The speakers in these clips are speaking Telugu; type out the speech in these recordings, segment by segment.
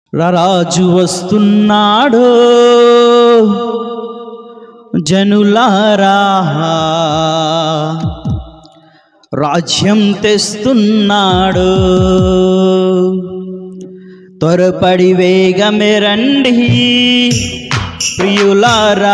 రాజు వస్తున్నాడు జనులారా రాజ్యం తెస్తున్నాడు త్వరపడి వేగమే రండి ప్రియులారా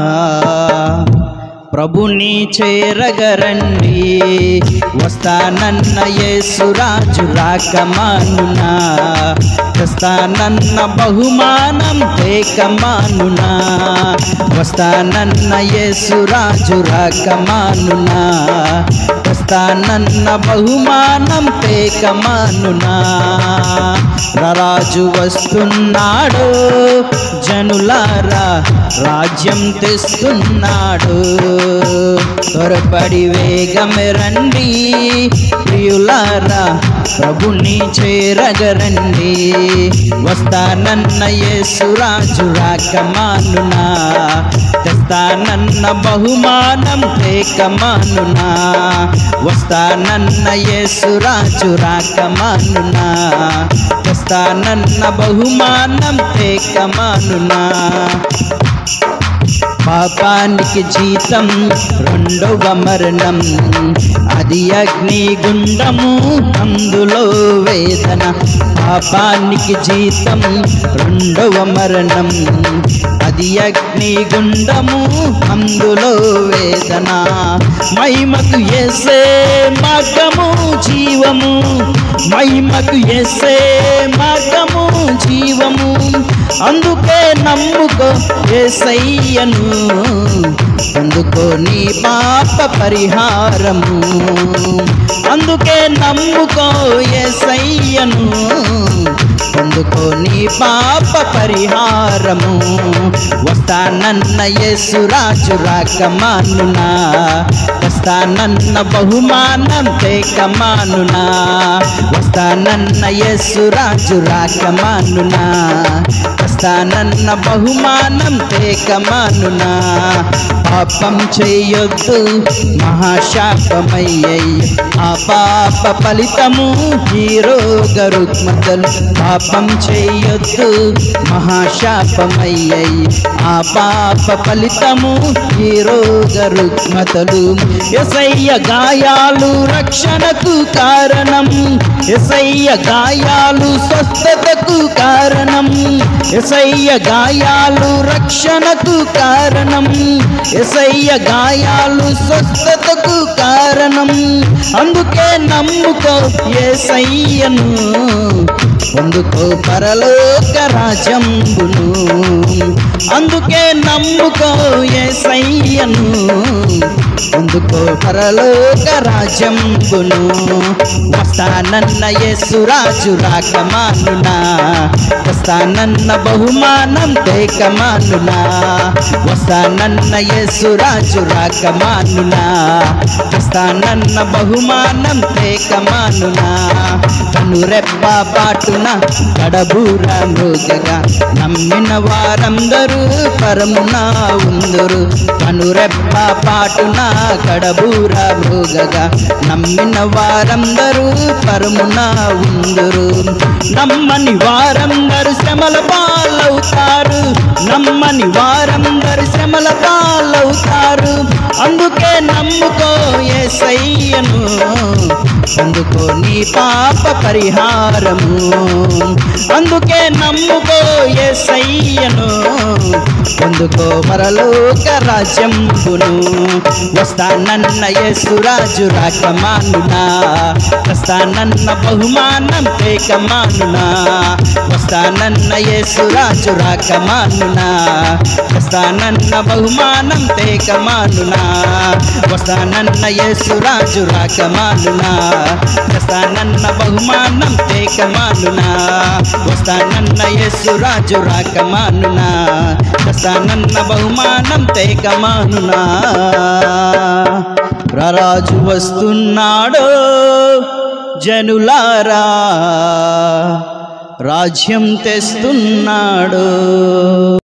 ప్రభుని చేరగరండి వస్తానన్న యేసురాజు రాకమానునా తెస్తానన్న బహుమానం తేకమానునా వస్తానన్న యేసురాజు రాకమానునా తెస్తానన్న బహుమానం తేకమానునా రాజు వస్తున్నాడు జనులారా రాజ్యం తెస్తున్నాడు త్వరపడి వేగమే రండి ప్రియులారా ప్రభుని చేరగరండి వస్తానన్న యేసురాజు రాకమానునా తెస్తానన్న బహుమానం తేకమానునా వస్తానన్న యేసురాజు రాకమానునా తెస్తానన్న బహుమానం తేకమానునా పాపానికి జీతం రెండవ మరణం అది అగ్ని గుండము అందులో వేదన పాపానికి జీతం రెండవ మరణం అది అగ్ని గుండము అందులో వేదన మహిమకు ఎసే మార్గము జీవము మహిమకు ఎసే మార్గము జీవము అందుకే నమ్ముకో ఏసయ్యను అందుకో నీ పాప పరిహారము అందుకే నమ్ముకో ఏసయ్యను అందుకో నీ పాప పరిహారము వస్తానన్న యేసురాజు రాకమానునా వస్తానన్న బహుమానం తేకమానునా వస్తానన్న యేసురాజు రాకమానునా వస్తానన్న బహుమానం తేకమానునా పాపం చేయొద్దు మహాశాపమయ్యయ్య ఆ పాప ఫలితము హీరో గరుగ్మతలు పాపం చేయొద్దు మహాశాపమయ్యయ్య ఆ పాప ఫలితము హీరో గరుగ్మతలు ఎసయ్య గాయాలు రక్షణకు కారణం ఎసయ్య గాయాలు స్వస్థతకు కారణం ఎసయ్య గాయాలు రక్షణకు కారణం ఎసయ్య గాయాలు స్వస్థతకు కారణం అందుకే నమ్ముకో ఏసయ్యను పొందుకో పరలోక రాజంబును అందుకే నమ్ముకో ఏసయ్యను పొందుకో పరలోక రాజంబును వస్తానన్న యేసురాజు రాకమానునా వస్తానన్న బహుమానం తేకమానునా వస్తానన్న యేసురాజు రాకమానునా వస్తానన్న బహుమానం తేకమానునా కనురెప్ప పాటున కడబూర మృగగా నమ్మిన వారందరూ పరమున ఉందరు కనురెప్ప పాటున కడబూర మృగగా నమ్మిన వారందరూ పరమున ఉందరు నమ్మని వారందరూ శ్రమల పాలవుతారు నమ్మని వారందరూ శ్రమల పాలవుతారు అందుకే నమ్ముకో ఏసయ్యను అందుకో నీ పాప పరిహారము అందుకే నమ్ముకో ఏసయ్యను అందుకో మరలోక రాజ్యంబును వస్తానన్న యేసురాజు రాకమానునా వస్తానన్న బహుమానం తేకమానునా వస్తానన్న యేసురాజు రాకమానునా వస్తానన్న బహుమానం తేకమానునా వస్తానన్న యేసురాజు రాకమానునా వస్తానన్న బహుమానం తేకమానునా వస్తానన్న యేసురాజు రాకమానునా వస్తానన్న బహుమానం తేకమానునా రారాజు వస్తున్నాడు జనులారా రాజ్యం తెస్తున్నాడు